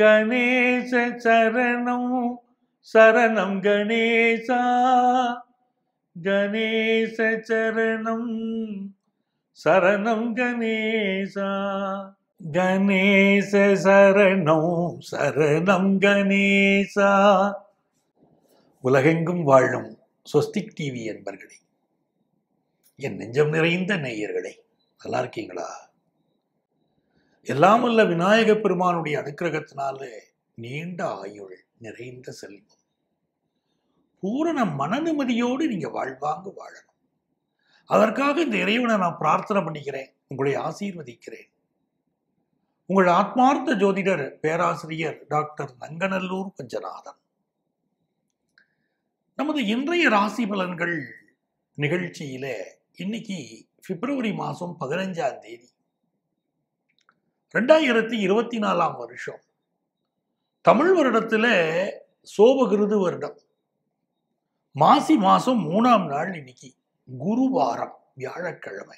கணேச சரணம் சரணம் கணேசா கணேச சரணம் சரணம் கணேசா கணேச சரணம் சரணம் கணேசா உலகெங்கும் வாழும் ஸ்வஸ்திக் டிவி என்பர்களே என் நெஞ்சம் நிறைந்த நேயர்களே நல்லா இருக்கீங்களா எல்லாம் வல்ல விநாயக பெருமானுடைய அனுக்கிரகத்தினால நீண்ட ஆயுள் நிறைந்த செல்வம் பூரண மன நிம்மதியோடு நீங்க வாழ்வாங்க வாழணும் அதற்காக இந்த இறைவனை நான் பிரார்த்தனை பண்ணிக்கிறேன் உங்களை ஆசீர்வதிக்கிறேன் உங்கள் ஆத்மார்த்த ஜோதிடர் பேராசிரியர் டாக்டர் நங்கநல்லூர் பஞ்சநாதன் நமது இன்றைய ராசி பலன்கள் நிகழ்ச்சியில இன்னைக்கு பிப்ரவரி மாதம் பதினஞ்சாம் தேதி ரெண்டாயிரத்தி இருபத்தி நாலாம் வருஷம் தமிழ் வருடத்துல சோபகிருது வருடம் மாசி மாசம் மூணாம் நாள் இன்னைக்கு குருவாரம் வியாழக்கிழமை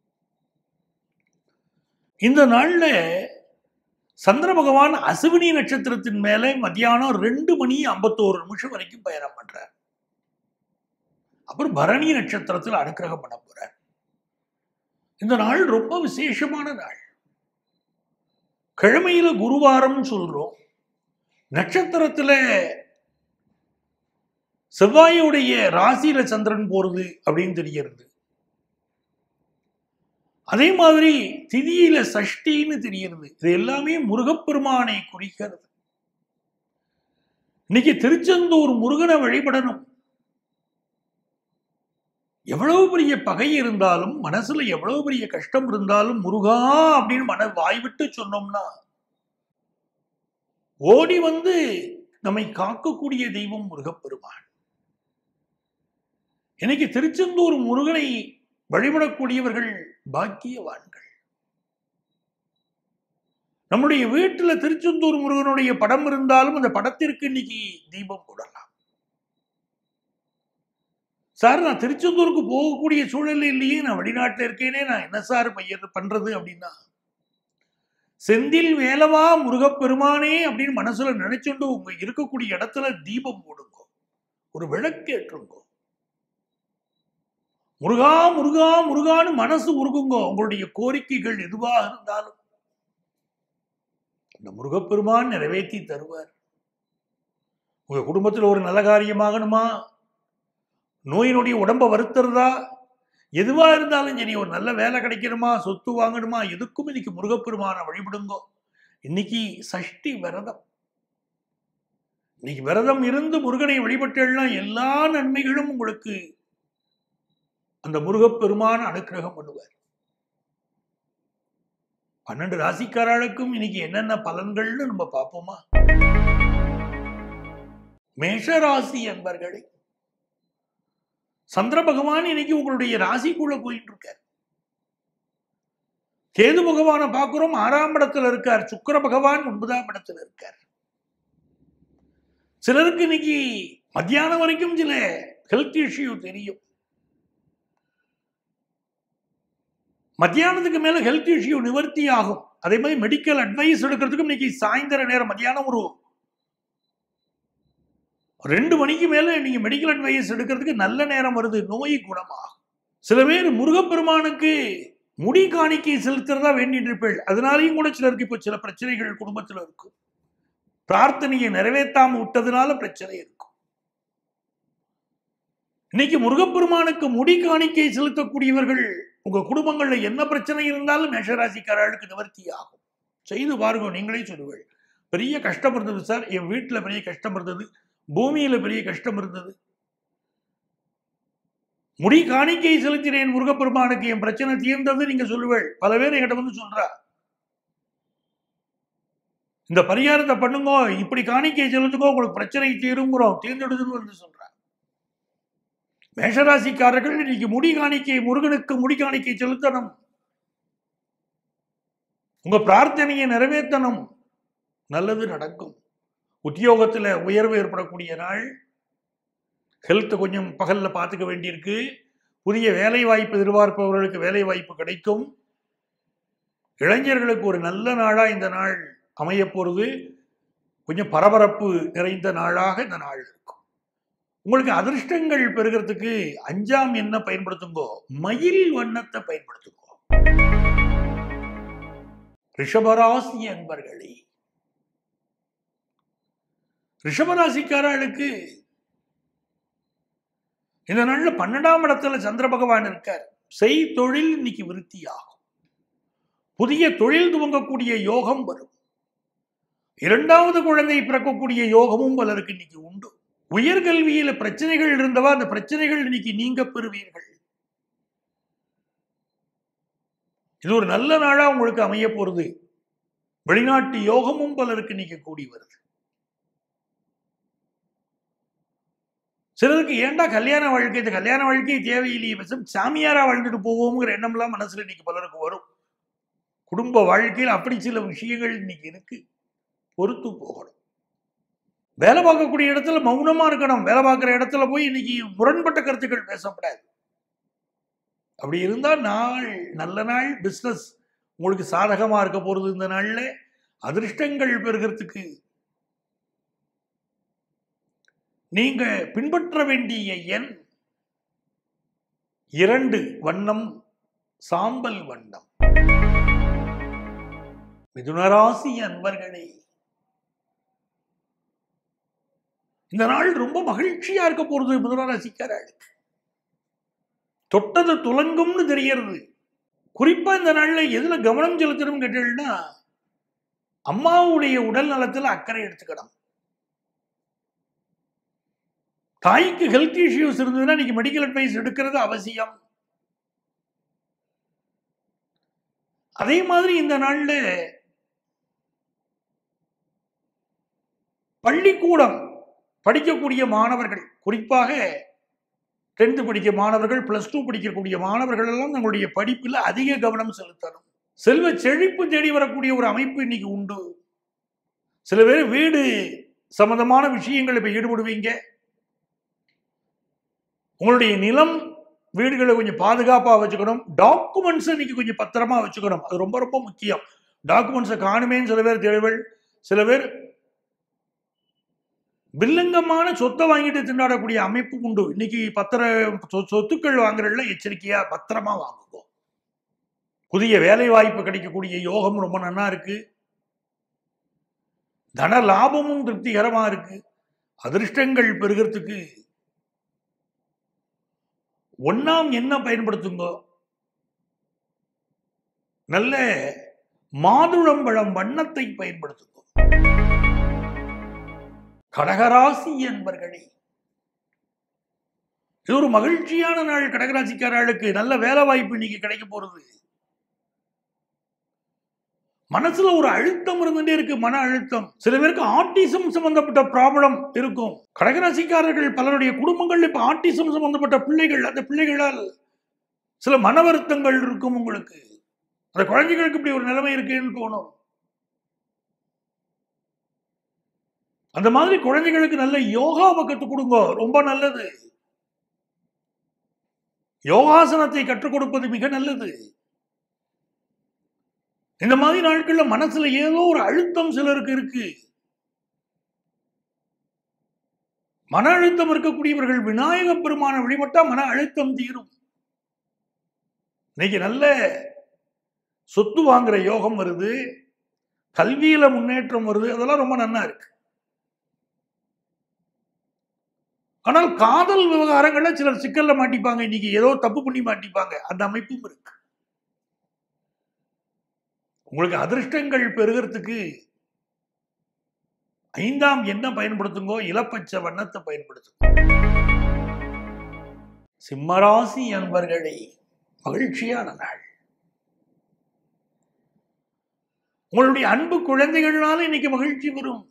இந்த நாள்ல சந்திர பகவான் அசுவினி நட்சத்திரத்தின் மேலே மத்தியானம் ரெண்டு மணி ஐம்பத்தோரு நிமிஷம் வரைக்கும் பயணம் பண்றார் அப்புறம் பரணி நட்சத்திரத்தில் அனுக்கிரகம் பண்ண போறார் இந்த நாள் ரொம்ப விசேஷமான நாள் கிழமையில குருவாரம் சொல்றோம் நட்சத்திரத்துல செவ்வாயுடைய ராசியில சந்திரன் போறது அப்படின்னு தெரிகிறது அதே மாதிரி திதியில சஷ்டின்னு தெரிகிறது இது எல்லாமே முருகப்பெருமானை குறிக்கிறது இன்னைக்கு திருச்செந்தூர் முருகனை வழிபடணும் எவ்வளவு பெரிய பகை இருந்தாலும் மனசுல எவ்வளவு பெரிய கஷ்டம் இருந்தாலும் முருகா அப்படின்னு மன வாய்விட்டு சொன்னோம்னா ஓடி வந்து நம்மை காக்கக்கூடிய தெய்வம் முருகப்பெருமான் இன்னைக்கு திருச்செந்தூர் முருகனை வழிபடக்கூடியவர்கள் பாக்கியவான்கள் நம்முடைய வீட்டுல திருச்செந்தூர் முருகனுடைய படம் இருந்தாலும் அந்த படத்திற்கு இன்னைக்கு தீபம் போடலாம் சார் நான் திருச்செந்தூருக்கு போகக்கூடிய சூழல் இல்லையே நான் வெளிநாட்டில் இருக்கேனே நான் என்ன சார் பையன் பண்றது அப்படின்னா செந்தில் வேலவா முருகப்பெருமானே அப்படின்னு மனசுல நினைச்சுண்டு உங்க இருக்கக்கூடிய இடத்துல தீபம் போடுங்க ஒரு விளக்கு ஏற்றுங்கோ முருகா முருகா முருகான்னு மனசு உருகுங்க உங்களுடைய கோரிக்கைகள் எதுவாக இருந்தாலும் இந்த முருகப்பெருமான் நிறைவேற்றி தருவார் உங்க குடும்பத்தில் ஒரு நல்ல காரியமாகணுமா நோயினுடைய உடம்ப வருத்துறதா எதுவா இருந்தாலும் சரி ஒரு நல்ல வேலை கிடைக்கணுமா சொத்து வாங்கணுமா எதுக்கும் இன்னைக்கு முருகப்பெருமான வழிபடுங்கோ இன்னைக்கு சஷ்டி விரதம் இன்னைக்கு விரதம் இருந்து முருகனை வழிபட்டேன்னா எல்லா நன்மைகளும் உங்களுக்கு அந்த முருகப்பெருமான அனுக்கிரகம் பண்ணுவார் பன்னெண்டு ராசிக்காரர்களுக்கும் இன்னைக்கு என்னென்ன பலன்கள்னு நம்ம பார்ப்போமா மேஷராசி என்பர்களே சந்திர பகவான் இன்னைக்கு உங்களுடைய ராசிக்குள்ள போயிட்டு இருக்கார் கேது பகவானை பார்க்கிறோம் ஆறாம் இடத்துல இருக்கார் சுக்கர பகவான் ஒன்பதாம் இடத்துல இருக்கார் சிலருக்கு இன்னைக்கு மத்தியானம் வரைக்கும் சில ஹெல்த் இஷ்யூ தெரியும் மத்தியானத்துக்கு மேல ஹெல்த் இஷ்யூ நிவர்த்தி ஆகும் அதே மாதிரி மெடிக்கல் அட்வைஸ் எடுக்கிறதுக்கும் இன்னைக்கு சாயந்தர நேரம் மத்தியானம் ஒரு ரெண்டு மணிக்கு மேல நீங்க மெடிக்கல் அட்வைஸ் எடுக்கிறதுக்கு நல்ல நேரம் வருது நோய் குணமாகும் சில பேர் முருகப்பெருமானுக்கு முடி காணிக்கை செலுத்துறதா வேண்டிட்டு இருப்பேள் அதனாலையும் கூட சிலருக்கு இப்போ சில பிரச்சனைகள் குடும்பத்தில் இருக்கும் பிரார்த்தனையை நிறைவேற்றாம விட்டதுனால பிரச்சனை இருக்கும் இன்னைக்கு முருகப்பெருமானுக்கு முடி காணிக்கை செலுத்தக்கூடியவர்கள் உங்க குடும்பங்கள்ல என்ன பிரச்சனை இருந்தாலும் மேஷராசிக்காரர்களுக்கு நிவர்த்தி ஆகும் செய்து பாருங்க நீங்களே சொல்லுவீர்கள் பெரிய கஷ்டம் இருந்தது சார் என் வீட்டுல பெரிய கஷ்டம் இருந்தது பூமியில பெரிய கஷ்டம் இருந்தது முடி காணிக்கை செலுத்தினேன் முருகப்பெருமானுக்கு என் பிரச்சனை தீர்ந்தது நீங்க சொல்லுவேள் பல பேர் என்கிட்ட வந்து சொல்றா இந்த பரிகாரத்தை பண்ணுங்க இப்படி காணிக்கை செலுத்துக்கோ உங்களுக்கு பிரச்சனை தீருங்கிறோம் தீர்ந்தெடுதுன்னு வந்து சொல்றா மேஷராசிக்காரர்கள் இன்னைக்கு முடி காணிக்கை முருகனுக்கு முடி காணிக்கை செலுத்தணும் உங்க பிரார்த்தனையை நிறைவேற்றணும் நல்லது நடக்கும் உத்தியோகத்தில் உயர்வு ஏற்படக்கூடிய நாள் ஹெல்த் கொஞ்சம் பகலில் பார்த்துக்க வேண்டியிருக்கு புதிய வேலை வாய்ப்பு எதிர்பார்ப்பவர்களுக்கு வேலை வாய்ப்பு கிடைக்கும் இளைஞர்களுக்கு ஒரு நல்ல நாளாக இந்த நாள் அமைய போகிறது கொஞ்சம் பரபரப்பு நிறைந்த நாளாக இந்த நாள் இருக்கும் உங்களுக்கு அதிர்ஷ்டங்கள் பெறுகிறதுக்கு அஞ்சாம் என்ன பயன்படுத்துங்கோ மயில் வண்ணத்தை பயன்படுத்துங்கோ ரிஷபராசி அன்பர்களே ரிஷபராசிக்காரர்களுக்கு இந்த நாள்ல பன்னெண்டாம் இடத்துல சந்திர பகவான் இருக்கார் செய் தொழில் இன்னைக்கு விருத்தியாகும் புதிய தொழில் துவங்கக்கூடிய யோகம் வரும் இரண்டாவது குழந்தை பிறக்கக்கூடிய யோகமும் பலருக்கு இன்னைக்கு உண்டு உயர்கல்வியில பிரச்சனைகள் இருந்தவா அந்த பிரச்சனைகள் இன்னைக்கு நீங்க பெறுவீர்கள் இது ஒரு நல்ல நாளா உங்களுக்கு அமைய போறது வெளிநாட்டு யோகமும் பலருக்கு இன்னைக்கு கூடி வருது சிலருக்கு ஏன்டா கல்யாண வாழ்க்கை இந்த கல்யாண வாழ்க்கை தேவையில்லையே விஷம் சாமியாரா வாழ்ந்துட்டு போவோங்கிற எண்ணம்லாம் மனசுல இன்னைக்கு பலருக்கு வரும் குடும்ப வாழ்க்கையில் அப்படி சில விஷயங்கள் இன்னைக்கு இருக்கு பொறுத்து போகணும் வேலை பார்க்கக்கூடிய இடத்துல மௌனமா இருக்கணும் வேலை பார்க்குற இடத்துல போய் இன்னைக்கு முரண்பட்ட கருத்துக்கள் பேசப்படாது அப்படி இருந்தா நாள் நல்ல நாள் பிசினஸ் உங்களுக்கு சாதகமா இருக்க போறது இந்த நாள்ல அதிர்ஷ்டங்கள் பெறுகிறதுக்கு நீங்க பின்பற்ற வேண்டிய எண் இரண்டு வண்ணம் சாம்பல் வண்ணம் மிதுனராசி அன்பர்களே இந்த நாள் ரொம்ப மகிழ்ச்சியா இருக்க போறது மிதுனராசிக்காரர்களுக்கு தொட்டது துலங்கும்னு தெரியறது குறிப்பா இந்த நாள்ல எதுல கவனம் செலுத்தணும் கேட்டீங்கன்னா அம்மாவுடைய உடல் நலத்துல அக்கறை எடுத்துக்கணும் தாய்க்கு ஹெல்த் இஷ்யூஸ் இருந்ததுன்னா இன்னைக்கு மெடிக்கல் அட்வைஸ் எடுக்கிறது அவசியம் அதே மாதிரி இந்த நாள்ல பள்ளிக்கூடம் படிக்கக்கூடிய மாணவர்கள் குறிப்பாக டென்த்து படிக்க மாணவர்கள் பிளஸ் டூ படிக்கக்கூடிய மாணவர்கள் எல்லாம் தங்களுடைய படிப்பில் அதிக கவனம் செலுத்தணும் செல்வ செழிப்பு தேடி வரக்கூடிய ஒரு அமைப்பு இன்னைக்கு உண்டு சில பேர் வீடு சம்பந்தமான விஷயங்கள் இப்ப ஈடுபடுவீங்க உங்களுடைய நிலம் வீடுகளை கொஞ்சம் பாதுகாப்பா வச்சுக்கணும் டாக்குமெண்ட்ஸ் இன்னைக்கு கொஞ்சம் பத்திரமா வச்சுக்கணும் அது ரொம்ப ரொம்ப முக்கியம் டாக்குமெண்ட்ஸை காணுமேன்னு சில பேர் தேவைகள் சில பேர் வில்லங்கமான சொத்தை வாங்கிட்டு திண்டாடக்கூடிய அமைப்பு உண்டு இன்னைக்கு பத்திர சொ- சொத்துக்கள் வாங்குறதுல எச்சரிக்கையா பத்திரமா வாங்குவோம் புதிய வேலை வாய்ப்பு கிடைக்கக்கூடிய யோகம் ரொம்ப நன்னா இருக்கு தன லாபமும் திருப்திகரமா இருக்கு அதிர்ஷ்டங்கள் பெறுகிறதுக்கு ஒண்ணாம் என்ன பயன்படுத்துங்க நல்ல மாதுளம்பழம் வண்ணத்தை பயன்படுத்துங்க கடகராசி என்பர்களே இது ஒரு மகிழ்ச்சியான நாள் கடகராசிக்காரர்களுக்கு நல்ல வேலை வாய்ப்பு இன்னைக்கு கிடைக்க போறது மனசுல ஒரு அழுத்தம் இருந்துட்டே இருக்கு மன அழுத்தம் சில பேருக்கு ஆட்டிசம் சம்பந்தப்பட்ட ப்ராப்ளம் இருக்கும் கடகராசிக்காரர்கள் பலருடைய குடும்பங்கள் இப்ப ஆட்டிசம் சம்பந்தப்பட்ட பிள்ளைகள் அந்த பிள்ளைகளால் சில மன வருத்தங்கள் இருக்கும் உங்களுக்கு அந்த குழந்தைகளுக்கு இப்படி ஒரு நிலைமை இருக்குன்னு தோணும் அந்த மாதிரி குழந்தைகளுக்கு நல்ல யோகாவை கற்றுக் கொடுங்க ரொம்ப நல்லது யோகாசனத்தை கற்றுக் கொடுப்பது மிக நல்லது இந்த மாதிரி நாட்கள்ல மனசுல ஏதோ ஒரு அழுத்தம் சிலருக்கு இருக்கு மன அழுத்தம் இருக்கக்கூடியவர்கள் விநாயக பெருமான வழிபட்டா மன அழுத்தம் தீரும் இன்னைக்கு நல்ல சொத்து வாங்குற யோகம் வருது கல்வியில முன்னேற்றம் வருது அதெல்லாம் ரொம்ப நன்னா இருக்கு ஆனால் காதல் விவகாரங்கள்ல சிலர் சிக்கல்ல மாட்டிப்பாங்க இன்னைக்கு ஏதோ தப்பு பண்ணி மாட்டிப்பாங்க அந்த அமைப்பும் இருக்கு உங்களுக்கு அதிர்ஷ்டங்கள் பெறுகிறதுக்கு ஐந்தாம் என்ன பயன்படுத்துங்கோ இலப்பச்ச வண்ணத்தை பயன்படுத்துங்க சிம்மராசி அன்பர்களே மகிழ்ச்சியான நாள் உங்களுடைய அன்பு குழந்தைகள்னால இன்னைக்கு மகிழ்ச்சி வரும்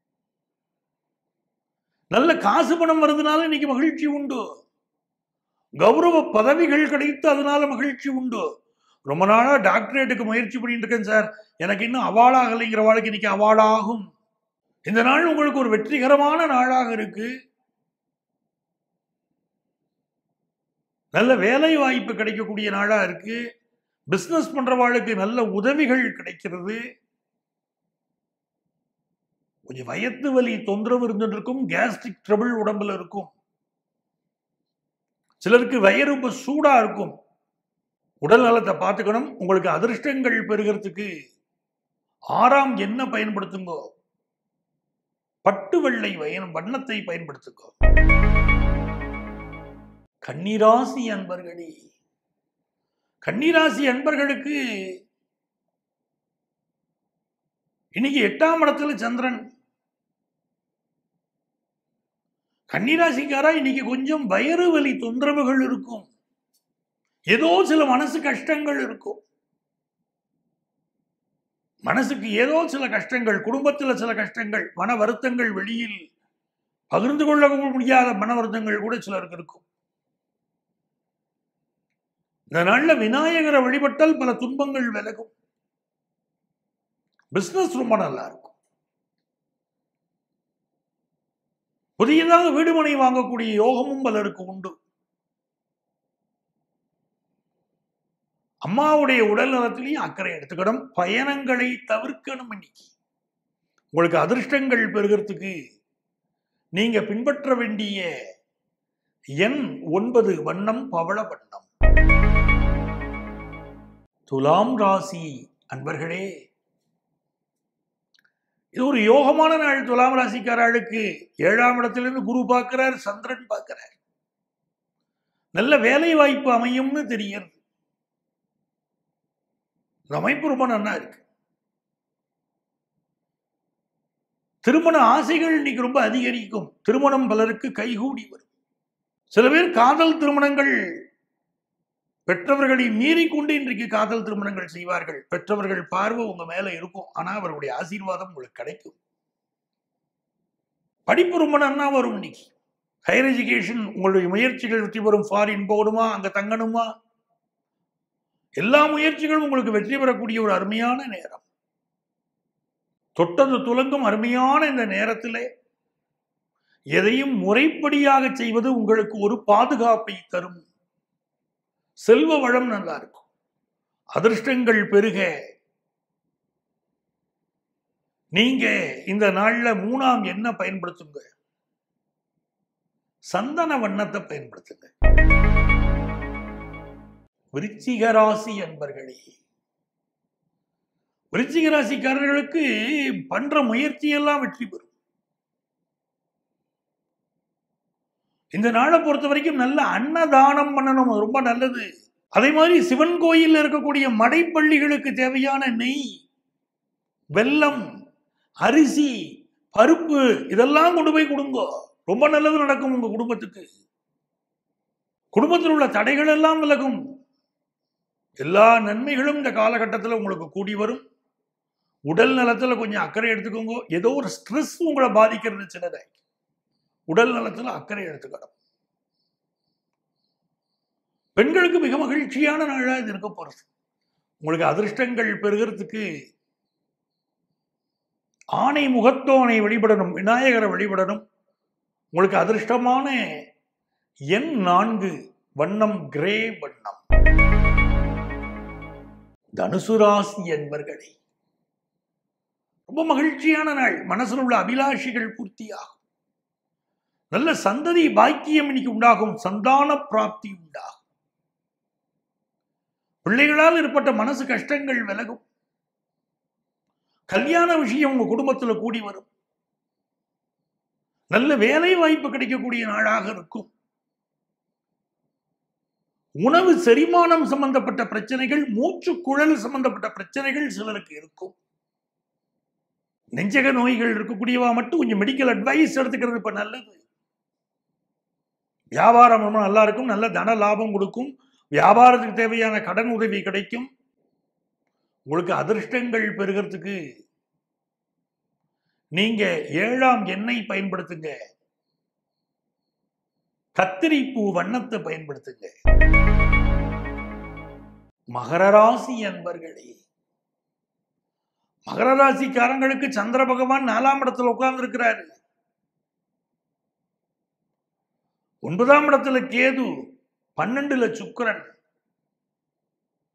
நல்ல காசு பணம் வருதுனால இன்னைக்கு மகிழ்ச்சி உண்டு கௌரவ பதவிகள் கிடைத்து அதனால மகிழ்ச்சி உண்டு ரொம்ப நாளா டாக்டரேட்டுக்கு முயற்சி பண்ணிட்டு இருக்கேன் சார் எனக்கு இன்னும் அவார்ட் ஆகலைங்கிற வாழ்க்கை இன்னைக்கு அவார்ட் ஆகும் இந்த நாள் உங்களுக்கு ஒரு வெற்றிகரமான நாளாக இருக்கு நல்ல வேலை வாய்ப்பு கிடைக்கக்கூடிய நாளா இருக்கு பிசினஸ் பண்றவாளுக்கு நல்ல உதவிகள் கிடைக்கிறது கொஞ்சம் வயத்து வலி தொந்தரவு இருந்துட்டு இருக்கும் கேஸ்ட்ரிக் ட்ரபிள் உடம்புல இருக்கும் சிலருக்கு வயிறு ரொம்ப சூடா இருக்கும் உடல் நலத்தை பார்த்துக்கணும் உங்களுக்கு அதிர்ஷ்டங்கள் பெறுகிறதுக்கு ஆறாம் என்ன பயன்படுத்துங்கோ பட்டு வெள்ளை வயன் வண்ணத்தை பயன்படுத்துங்கோ கன்னிராசி அன்பர்களே கன்னிராசி அன்பர்களுக்கு இன்னைக்கு எட்டாம் இடத்துல சந்திரன் கன்னிராசிக்காரா இன்னைக்கு கொஞ்சம் வயிறு வலி தொந்தரவுகள் இருக்கும் ஏதோ சில மனசு கஷ்டங்கள் இருக்கும் மனசுக்கு ஏதோ சில கஷ்டங்கள் குடும்பத்தில் சில கஷ்டங்கள் மன வருத்தங்கள் வெளியில் பகிர்ந்து கொள்ள முடியாத மன வருத்தங்கள் கூட சிலருக்கு இருக்கும் இந்த நாள்ல விநாயகரை வழிபட்டால் பல துன்பங்கள் விலகும் பிசினஸ் ரொம்ப நல்லா இருக்கும் புதியதாக வீடுமனை வாங்கக்கூடிய யோகமும் பலருக்கு உண்டு அம்மாவுடைய உடல் நலத்திலையும் அக்கறை எடுத்துக்கணும் பயணங்களை தவிர்க்கணும் இன்னைக்கு உங்களுக்கு அதிர்ஷ்டங்கள் பெறுகிறதுக்கு நீங்க பின்பற்ற வேண்டிய எண் ஒன்பது வண்ணம் பவள வண்ணம் துலாம் ராசி அன்பர்களே இது ஒரு யோகமான நாள் துலாம் ராசிக்காரர்களுக்கு ஏழாம் இடத்திலிருந்து குரு பார்க்கிறார் சந்திரன் பார்க்கிறார் நல்ல வேலை வாய்ப்பு அமையும்னு தெரியுது இந்த அமைப்பு ரொம்ப நல்லா இருக்கு திருமண ஆசைகள் இன்னைக்கு ரொம்ப அதிகரிக்கும் திருமணம் பலருக்கு கைகூடி வரும் சில பேர் காதல் திருமணங்கள் பெற்றவர்களை மீறி கொண்டு இன்றைக்கு காதல் திருமணங்கள் செய்வார்கள் பெற்றவர்கள் பார்வை உங்க மேல இருக்கும் ஆனா அவர்களுடைய ஆசீர்வாதம் உங்களுக்கு கிடைக்கும் படிப்பு ரொம்ப நன்னா வரும் இன்னைக்கு ஹையர் எஜுகேஷன் உங்களுடைய முயற்சிகள் வெற்றி பெறும் ஃபாரின் போகணுமா அங்க தங்கணுமா எல்லா முயற்சிகளும் உங்களுக்கு வெற்றி பெறக்கூடிய ஒரு அருமையான நேரம் தொட்டது துலங்கும் அருமையான இந்த நேரத்திலே எதையும் முறைப்படியாக செய்வது உங்களுக்கு ஒரு பாதுகாப்பை தரும் செல்வ வளம் நல்லா இருக்கும் அதிர்ஷ்டங்கள் பெருக நீங்க இந்த நாள்ல மூணாம் என்ன பயன்படுத்துங்க சந்தன வண்ணத்தை பயன்படுத்துங்க விருச்சிக ராசி அன்பர்களே விருச்சிக ராசிக்காரர்களுக்கு பண்ற முயற்சியெல்லாம் வெற்றி பெறும் இந்த நாளை பொறுத்த வரைக்கும் நல்ல அன்னதானம் பண்ணணும் அது ரொம்ப நல்லது அதே மாதிரி சிவன் கோயில்ல இருக்கக்கூடிய மடைப்பள்ளிகளுக்கு தேவையான நெய் வெல்லம் அரிசி பருப்பு இதெல்லாம் கொண்டு போய் கொடுங்க ரொம்ப நல்லது நடக்கும் உங்க குடும்பத்துக்கு குடும்பத்தில் உள்ள தடைகள் எல்லாம் விலகும் எல்லா நன்மைகளும் இந்த காலகட்டத்தில் உங்களுக்கு கூடி வரும் உடல் நலத்துல கொஞ்சம் அக்கறை எடுத்துக்கோங்க ஏதோ ஒரு ஸ்ட்ரெஸ் உங்களை பாதிக்கிறது சின்னதை உடல் நலத்துல அக்கறை எடுத்துக்கணும் பெண்களுக்கு மிக மகிழ்ச்சியான நாளா இது இருக்க போறது உங்களுக்கு அதிர்ஷ்டங்கள் பெறுகிறதுக்கு ஆணை முகத்தோனை வழிபடணும் விநாயகரை வழிபடணும் உங்களுக்கு அதிர்ஷ்டமான எண் நான்கு வண்ணம் கிரே வண்ணம் தனுசு ராசி என்பர்களே ரொம்ப மகிழ்ச்சியான நாள் மனசுல உள்ள அபிலாஷைகள் பூர்த்தியாகும் நல்ல சந்ததி பாக்கியம் இன்னைக்கு உண்டாகும் சந்தான பிராப்தி உண்டாகும் பிள்ளைகளால் ஏற்பட்ட மனசு கஷ்டங்கள் விலகும் கல்யாண விஷயம் உங்க குடும்பத்துல கூடி வரும் நல்ல வேலை வாய்ப்பு கிடைக்கக்கூடிய நாளாக இருக்கும் உணவு செரிமானம் சம்பந்தப்பட்ட பிரச்சனைகள் மூச்சு குழல் சம்பந்தப்பட்ட பிரச்சனைகள் சிலருக்கு இருக்கும் நெஞ்சக நோய்கள் இருக்கக்கூடியவா மட்டும் கொஞ்சம் மெடிக்கல் அட்வைஸ் எடுத்துக்கிறது இப்ப நல்லது வியாபாரம் ரொம்ப நல்லா இருக்கும் நல்ல தன லாபம் கொடுக்கும் வியாபாரத்துக்கு தேவையான கடன் உதவி கிடைக்கும் உங்களுக்கு அதிர்ஷ்டங்கள் பெறுகிறதுக்கு நீங்க ஏழாம் எண்ணெய் பயன்படுத்துங்க கத்திரி பூ வண்ணத்தை பயன்படுத்துங்க மகர ராசி அன்பர்களே மகர ராசிக்காரங்களுக்கு சந்திர பகவான் நாலாம் இடத்துல உட்கார்ந்து இருக்கிறாரு ஒன்பதாம் இடத்துல கேது பன்னெண்டுல சுக்கிரன்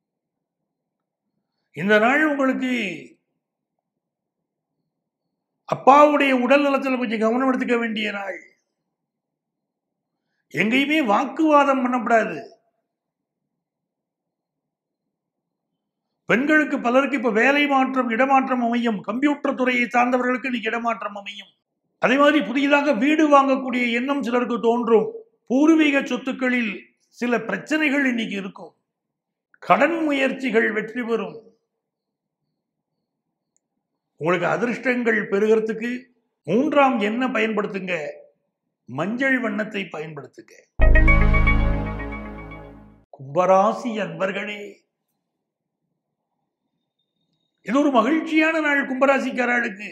இந்த நாள் உங்களுக்கு அப்பாவுடைய உடல் நலத்தில் கொஞ்சம் கவனம் எடுத்துக்க வேண்டிய நாள் எங்கேயுமே வாக்குவாதம் பண்ணக்கூடாது பெண்களுக்கு பலருக்கு இப்ப வேலை மாற்றம் இடமாற்றம் அமையும் கம்ப்யூட்டர் துறையை சார்ந்தவர்களுக்கு இன்னைக்கு இடமாற்றம் அமையும் அதே மாதிரி புதியதாக வீடு வாங்கக்கூடிய எண்ணம் சிலருக்கு தோன்றும் பூர்வீக சொத்துக்களில் சில பிரச்சனைகள் இன்னைக்கு இருக்கும் கடன் முயற்சிகள் வெற்றி பெறும் உங்களுக்கு அதிர்ஷ்டங்கள் பெறுகிறதுக்கு மூன்றாம் என்ன பயன்படுத்துங்க மஞ்சள் வண்ணத்தை பயன்படுத்துங்க கும்பராசி அன்பர்களே இது ஒரு மகிழ்ச்சியான நாள் கும்பராசிக்காரர்களுக்கு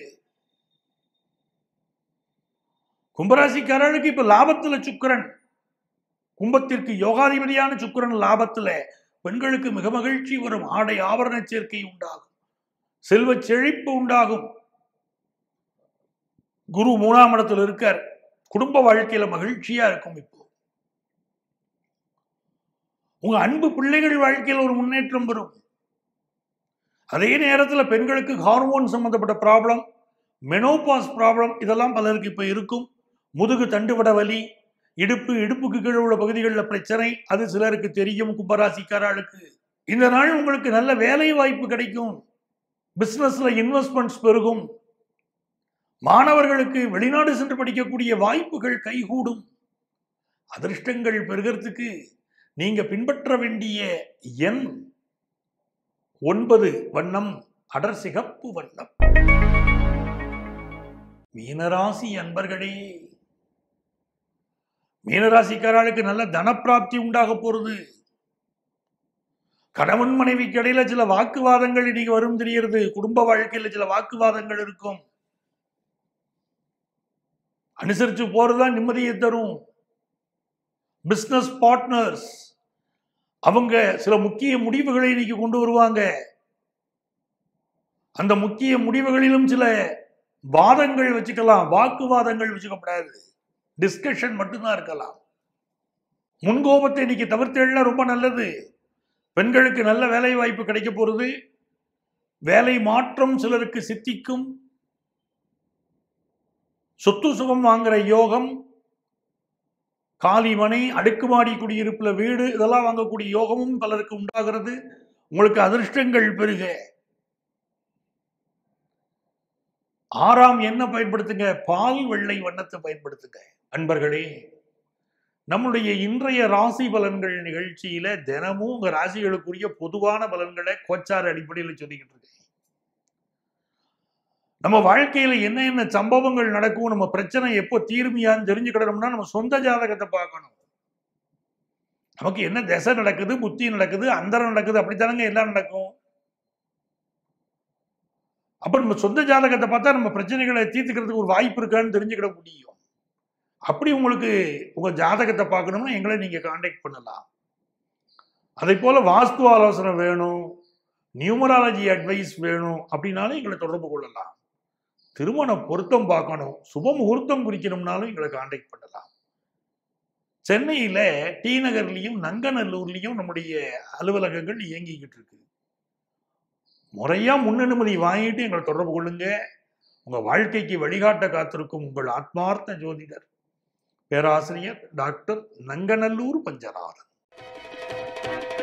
கும்பராசிக்காரர்களுக்கு இப்ப லாபத்துல சுக்கிரன் கும்பத்திற்கு யோகாதிபதியான சுக்கிரன் லாபத்துல பெண்களுக்கு மிக மகிழ்ச்சி வரும் ஆடை ஆபரண சேர்க்கை உண்டாகும் செல்வ செழிப்பு உண்டாகும் குரு மூணாம் இடத்துல இருக்கார் குடும்ப வாழ்க்கையில மகிழ்ச்சியா இருக்கும் இப்போ உங்க அன்பு பிள்ளைகள் வாழ்க்கையில் ஒரு முன்னேற்றம் வரும் அதே நேரத்தில் பெண்களுக்கு ஹார்மோன் சம்பந்தப்பட்ட ப்ராப்ளம் மெனோபாஸ் ப்ராப்ளம் இதெல்லாம் பலருக்கு இப்போ இருக்கும் முதுகு தண்டுவட வலி இடுப்பு இடுப்புக்கு கீழே உள்ள பகுதிகளில் பிரச்சனை அது சிலருக்கு தெரியும் கும்பராசிக்காரர்களுக்கு இந்த நாள் உங்களுக்கு நல்ல வேலை வாய்ப்பு கிடைக்கும் பிசினஸ்ல இன்வெஸ்ட்மெண்ட்ஸ் பெருகும் மாணவர்களுக்கு வெளிநாடு சென்று படிக்கக்கூடிய வாய்ப்புகள் கைகூடும் அதிர்ஷ்டங்கள் பெறுகிறதுக்கு நீங்க பின்பற்ற வேண்டிய எண் ஒன்பது வண்ணம் அடர் சிகப்பு வண்ணம் மீனராசி அன்பர்களே மீனராசிக்காரர்களுக்கு நல்ல தனப்பிராப்தி உண்டாக போறது கணவன் மனைவிக்கு இடையில சில வாக்குவாதங்கள் இன்னைக்கு வரும் தெரிகிறது குடும்ப வாழ்க்கையில சில வாக்குவாதங்கள் இருக்கும் அனுசரிச்சு போறதுதான் நிம்மதியை தரும் பிசினஸ் பார்ட்னர்ஸ் அவங்க சில முக்கிய முடிவுகளை இன்னைக்கு கொண்டு வருவாங்க அந்த முக்கிய முடிவுகளிலும் சில வாதங்கள் வச்சுக்கலாம் வாக்குவாதங்கள் வச்சுக்கப்படாது டிஸ்கஷன் மட்டும்தான் இருக்கலாம் முன்கோபத்தை இன்னைக்கு தவிர்த்தெல்லாம் ரொம்ப நல்லது பெண்களுக்கு நல்ல வேலை வாய்ப்பு கிடைக்க போறது வேலை மாற்றம் சிலருக்கு சித்திக்கும் சொத்து சுகம் வாங்குற யோகம் காலி மனை அடுக்குமாடி குடியிருப்புல வீடு இதெல்லாம் வாங்கக்கூடிய யோகமும் பலருக்கு உண்டாகிறது உங்களுக்கு அதிர்ஷ்டங்கள் பெருக ஆறாம் என்ன பயன்படுத்துங்க பால் வெள்ளை வண்ணத்தை பயன்படுத்துங்க அன்பர்களே நம்முடைய இன்றைய ராசி பலன்கள் நிகழ்ச்சியில தினமும் உங்க ராசிகளுக்குரிய பொதுவான பலன்களை கோச்சார அடிப்படையில் சொல்லிக்கிட்டு இருக்கேன் நம்ம வாழ்க்கையில என்ன என்ன சம்பவங்கள் நடக்கும் நம்ம பிரச்சனை எப்போ தீர்மையான்னு தெரிஞ்சுக்கிடணும்னா நம்ம சொந்த ஜாதகத்தை பார்க்கணும் நமக்கு என்ன திசை நடக்குது புத்தி நடக்குது அந்தரம் நடக்குது அப்படித்தானங்க எல்லாம் நடக்கும் அப்ப நம்ம சொந்த ஜாதகத்தை பார்த்தா நம்ம பிரச்சனைகளை தீர்த்துக்கிறதுக்கு ஒரு வாய்ப்பு இருக்கான்னு தெரிஞ்சுக்கிட முடியும் அப்படி உங்களுக்கு உங்க ஜாதகத்தை பார்க்கணும்னா எங்களை நீங்க காண்டாக்ட் பண்ணலாம் அதே போல வாஸ்து ஆலோசனை வேணும் நியூமராலஜி அட்வைஸ் வேணும் அப்படின்னாலும் எங்களை தொடர்பு கொள்ளலாம் திருமண பொருத்தம் பார்க்கணும் சுப முகூர்த்தம் குறிக்கணும்னாலும் எங்களை காண்டாக்ட் பண்ணலாம் சென்னையில டி நகர்லையும் நங்கநல்லூர்லையும் நம்முடைய அலுவலகங்கள் இயங்கிக்கிட்டு இருக்கு முறையா முன்னனுமதி வாங்கிட்டு எங்களை தொடர்பு கொள்ளுங்க உங்க வாழ்க்கைக்கு வழிகாட்ட காத்திருக்கும் உங்கள் ஆத்மார்த்த ஜோதிடர் பேராசிரியர் டாக்டர் நங்கநல்லூர் பஞ்சநாதன்